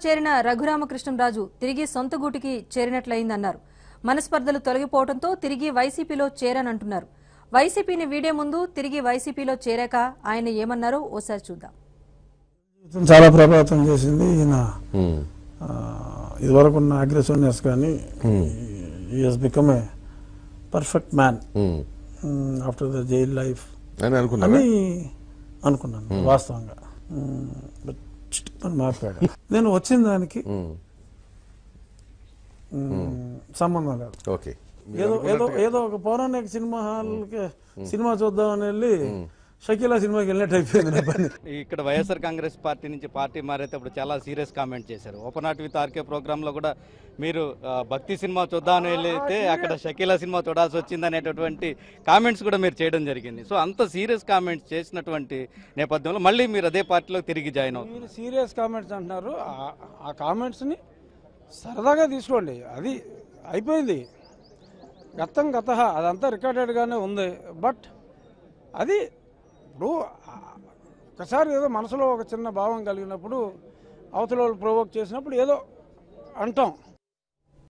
చేరిన రఘురామకృష్ణంరాజు తిరిగి సొంత గూటికి చేరినట్లయిందన్నారు మనస్పర్ధలు తొలగిపోవడంతో తిరిగి వైసీపీలో చేరనంటున్నారు వైసీపీని వీడే ముందు తిరిగి వైసీపీలో చేరాక ఆయన ఏమన్నారో ఓసారి చూద్దాం జీవితం చాలా ప్రభావితం చేసింది ఈయన ఉమ్, ఆ, ఇదివరకు ఉన్న అగ్రెసివ్నెస్ కానీ is become a perfect man um. After the jail life అని అనుకున్నారా అని అనుకున్నాను వాస్తవంగా బట్ చిట్టుకుని మారిపోయాడు నేను వచ్చిన దానికి ఉమ్, మ్, సంబంధం లేదు ఓకే ఏదో ఏదో ఏదో ఒక పౌరాణిక సినిమా హాల్కి సినిమా చూద్దామని వెళ్ళి షకీలా సినిమాకి వెళ్ళినట్టు అయిపోయింది నా పని ఇక్కడ వైఎస్ఆర్ కాంగ్రెస్ పార్టీ నుంచి పార్టీ మారేటప్పుడు చాలా సీరియస్ కామెంట్ చేశారు ఓపెన్ హార్ట్ విత్ ఆర్కే ప్రోగ్రాంలో కూడా మీరు ఆ, భక్తి సినిమా చూద్దామని వెళ్తే అక్కడ షకీలా సినిమా చూడాల్సి వచ్చింది అనేటటువంటి కామెంట్స్ కూడా మీరు చేయడం జరిగింది సో అంత సీరియస్ కామెంట్స్ చేసినటువంటి నేపథ్యంలో మళ్ళీ మీరు అదే పార్టీలో తిరిగి జాయిన్ అవుతారు మీరు సీరియస్ కామెంట్స్ అంటున్నారు ఆ- ఆ కామెంట్స్ని సరదాగా తీసుకోండి అది అయిపోయింది గతం గత అదంతా రికార్డెడ్గానే ఉంది బట్ అది ఇప్పుడు ఆ, ఒకసారి ఏదో మనసులో ఒక చిన్న భావం కలిగినప్పుడు అవతల వాళ్ళు ప్రొవోక్ చేసినప్పుడు ఏదో అంటాం